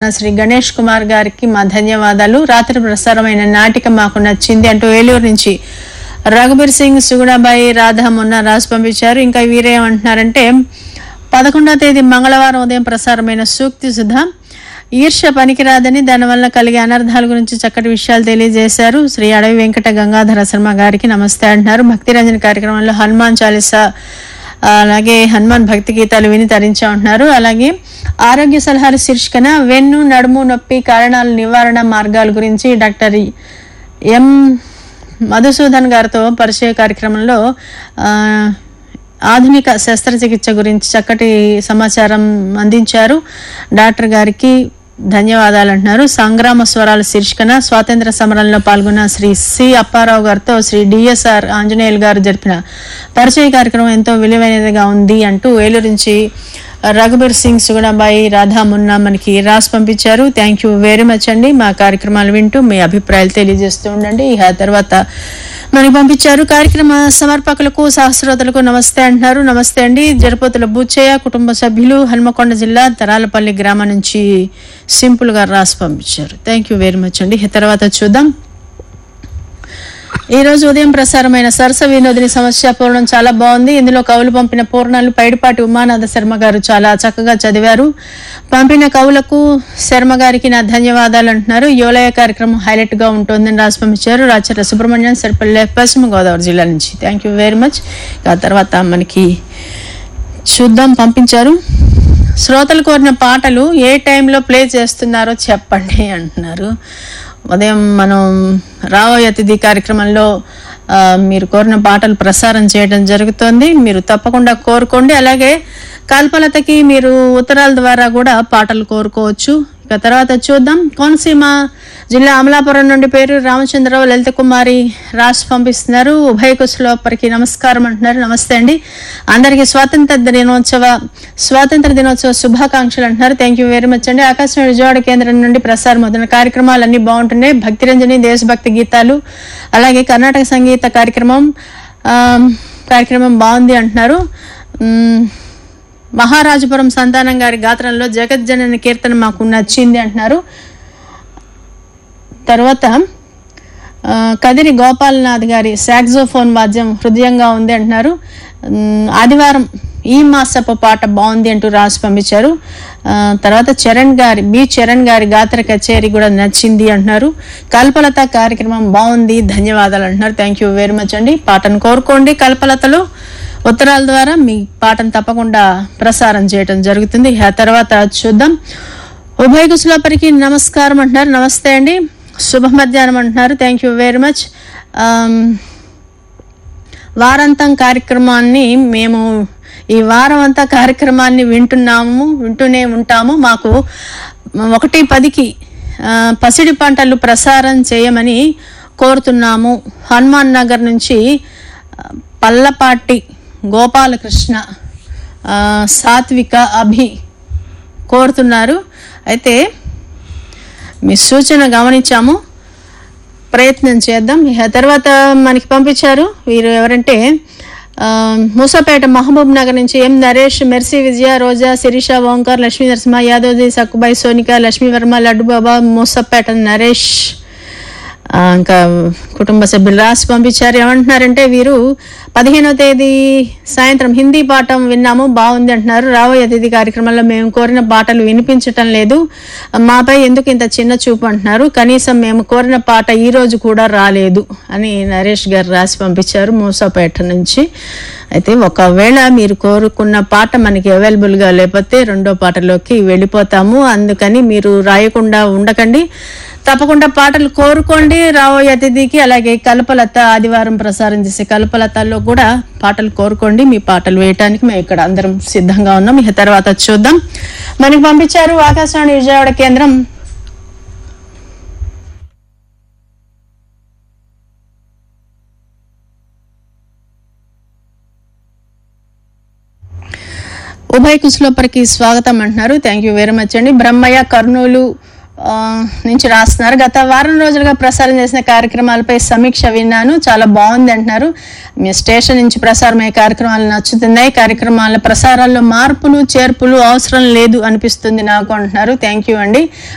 అంటున్న శ్రీ గణేష్ కుమార్ గారికి మా ధన్యవాదాలు రాత్రి ప్రసారమైన నాటిక మాకు నచ్చింది అంటూ ఏలూరు నుంచి రఘుబీర్ సింగ్ సుగుణాబాయి రాధా మొన్న రాసి పంపించారు ఇంకా వీరేమంటున్నారంటే పదకొండవ తేదీ మంగళవారం ఉదయం ప్రసారమైన సూక్తి సుధా ఈర్ష్య పనికిరాదని దానివల్ల కలిగే అనర్థాల గురించి చక్కటి విషయాలు తెలియజేశారు శ్రీ అడవి వెంకట గంగాధర శర్మ గారికి నమస్తే అంటున్నారు భక్తి రంజన్ కార్యక్రమంలో హనుమాన్ చాలీసా అలాగే హనుమాన్ భక్తి గీతాలు విని తరించామంటున్నారు అలాగే ఆరోగ్య సలహాలు శీర్షికన వెన్ను నడుము నొప్పి కారణాల నివారణ మార్గాల గురించి డాక్టర్ ఎం మధుసూదన్ గారితో పరిచయ కార్యక్రమంలో ఆ, ఆధునిక శస్త్రచికిత్స గురించి చక్కటి సమాచారం అందించారు డాక్టర్ గారికి ధన్యవాదాలు అంటున్నారు సంగ్రామ స్వరాల శీర్షికన స్వాతంత్ర సమరంలో పాల్గొన్న శ్రీ సి అప్పారావు గారితో శ్రీ డిఎస్ఆర్ ఆంజనేయులు గారు జరిపిన పరిచయ కార్యక్రమం ఎంతో విలువైనదిగా ఉంది అంటూ ఏలూరు నుంచి రఘుబీర్ సింగ్ సుగుణాబాయి రాధా మున్నా మనకి రాసి పంపించారు థ్యాంక్ యూ వెరీ మచ్ అండి మా కార్యక్రమాలు వింటూ మీ అభిప్రాయాలు తెలియజేస్తూ ఉండండి ఇక తర్వాత మనకి పంపించారు కార్యక్రమ సమర్పకులకు సహస్రోతలకు నమస్తే అంటున్నారు నమస్తే అండి జరపోతుల బూచయ్య కుటుంబ సభ్యులు హన్మకొండ జిల్లా తరాలపల్లి గ్రామం నుంచి సింపుల్ గా రాసి పంపించారు థ్యాంక్ యూ వెరీ మచ్ అండి ఇక తర్వాత చూద్దాం ఈ రోజు ఉదయం ప్రసారమైన సరస వినోదిని సమస్య పూర్ణం చాలా బాగుంది ఇందులో కవులు పంపిన పూర్ణాలు పైడిపాటి ఉమానాథ శర్మ గారు చాలా చక్కగా చదివారు పంపిన కవులకు శర్మ గారికి నా ధన్యవాదాలు అంటున్నారు యోలయ కార్యక్రమం హైలైట్ గా ఉంటుందని రాసి పంపించారు రాచర్ల సుబ్రహ్మణ్యం సరిపల్లె పశ్చిమ గోదావరి జిల్లా నుంచి థ్యాంక్ యూ వెరీ మచ్ ఆ తర్వాత మనకి చూద్దాం పంపించారు శ్రోతలు కోరిన పాటలు ఏ టైంలో ప్లే చేస్తున్నారో చెప్పండి అంటున్నారు ఉదయం మనం రావోయ్ అతిథి కార్యక్రమంలో ఆ, మీరు కోరిన పాటలు ప్రసారం చేయడం జరుగుతోంది మీరు తప్పకుండా కోరుకోండి అలాగే కల్పలతకి మీరు ఉత్తరాల ద్వారా కూడా పాటలు కోరుకోవచ్చు ఇక తర్వాత చూద్దాం కోనసీమ జిల్లా అమలాపురం నుండి పేరు రామచంద్రరావు లలిత కుమారి రాసి పంపిస్తున్నారు ఉభయ కుశలోపరికి నమస్కారం అంటున్నారు నమస్తే అండి అందరికీ స్వాతంత్ర దినోత్సవ స్వాతంత్ర దినోత్సవ శుభాకాంక్షలు అంటున్నారు థ్యాంక్ యూ వెరీ మచ్ అండి ఆకాశవాణి విజయవాడ కేంద్రం నుండి ప్రసారం అవుతున్న కార్యక్రమాలు అన్ని బాగుంటున్నాయి భక్తిరంజని దేశభక్తి గీతాలు అలాగే కర్ణాటక సంగీత కార్యక్రమం ఆ, కార్యక్రమం బాగుంది అంటున్నారు మ్, మహారాజపురం సంతానం గారి గాత్రంలో జగజ్జనని కీర్తన మాకు నచ్చింది అంటున్నారు తర్వాత ఆ, కదిరి గోపాలనాథ్ గారి సాక్సోఫోన్ వాద్యం హృదయంగా ఉంది అంటున్నారు ఉమ్, ఆదివారం ఈ మాసపు పాట బాగుంది అంటూ రాసి పంపించారు ఆ, తర్వాత చరణ్ గారి బి చరణ్ గారి గాత్ర కచేరీ కూడా నచ్చింది అంటున్నారు కల్పలత కార్యక్రమం బాగుంది ధన్యవాదాలు అంటున్నారు థ్యాంక్ యూ వెరీ మచ్ అండి పాటను కోరుకోండి కల్పలతలో ఉత్తరాల ద్వారా మీ పాటను తప్పకుండా ప్రసారం చేయడం జరుగుతుంది ఆ తర్వాత చూద్దాం ఉభయ కుశలోపరికి నమస్కారం అంటున్నారు నమస్తే అండి శుభ మధ్యాహ్నం అంటున్నారు థ్యాంక్ యూ వెరీ మచ్ వారాంతం కార్యక్రమాన్ని మేము ఈ వారం అంతా కార్యక్రమాన్ని వింటున్నాము వింటూనే ఉంటాము మాకు ఒకటి పదికి ఆ, పసిడి పంటలు ప్రసారం చేయమని కోరుతున్నాము హనుమాన్ నగర్ నుంచి ఆ, పల్లపాటి గోపాలకృష్ణ ఆ, సాత్విక అభి కోరుతున్నారు అయితే మీ సూచన గమనించాము ప్రయత్నం చేద్దాం ఇక తర్వాత మనకి పంపించారు వీరు ఎవరంటే ఆ, మూసాపేట మహబూబ్ నగర్ నుంచి ఎం నరేష్ మెర్సీ విజయ రోజా శిరీష ఓంకార్ లక్ష్మీ నరసింహ యాదవ్జీ సక్కుబాయి సోనిక లక్ష్మీ వర్మ లడ్డు బాబా మూసాపేట నరేష్ ఆ, ఇంకా కుటుంబ సభ్యులు రాసి పంపించారు ఏమంటున్నారంటే వీరు పదిహేనవ తేదీ సాయంత్రం హిందీ పాఠం విన్నాము బాగుంది అంటున్నారు రాబోయే అతిథి కార్యక్రమంలో మేము కోరిన పాటలు వినిపించటం లేదు మాపై ఎందుకు ఇంత చిన్న చూపు అంటున్నారు కనీసం మేము కోరిన పాట ఈ రోజు కూడా రాలేదు అని నరేష్ గారు రాసి పంపించారు మూసాపేట నుంచి అయితే ఒకవేళ మీరు కోరుకున్న పాట మనకి అవైలబుల్గా లేకపోతే రెండో పాటలోకి వెళ్ళిపోతాము అందుకని మీరు రాయకుండా ఉండకండి తప్పకుండా పాటలు కోరుకోండి రాబోయే అతిథికి అలాగే కల్పలత ఆదివారం ప్రసారం చేసే కల్పలతలో కూడా పాటలు కోరుకోండి మీ పాటలు వేయటానికి మేము ఇక్కడ అందరం సిద్ధంగా ఉన్నాం ఇక తర్వాత చూద్దాం మనకి పంపించారు ఆకాశవాణి విజయవాడ కేంద్రం ఉభయ కుశలోపరికి స్వాగతం అంటున్నారు థ్యాంక్ యూ వెరీ మచ్ అండి బ్రహ్మయ్య కర్నూలు ఆ, నుంచి రాస్తున్నారు గత వారం రోజులుగా ప్రసారం చేసిన కార్యక్రమాలపై సమీక్ష విన్నాను చాలా బాగుంది అంటున్నారు మీ స్టేషన్ నుంచి ప్రసారమయ్యే కార్యక్రమాలు నచ్చుతున్నాయి కార్యక్రమాల ప్రసారాల్లో మార్పులు చేర్పులు అవసరం లేదు అనిపిస్తుంది నాకు అంటున్నారు థ్యాంక్ యూ అండి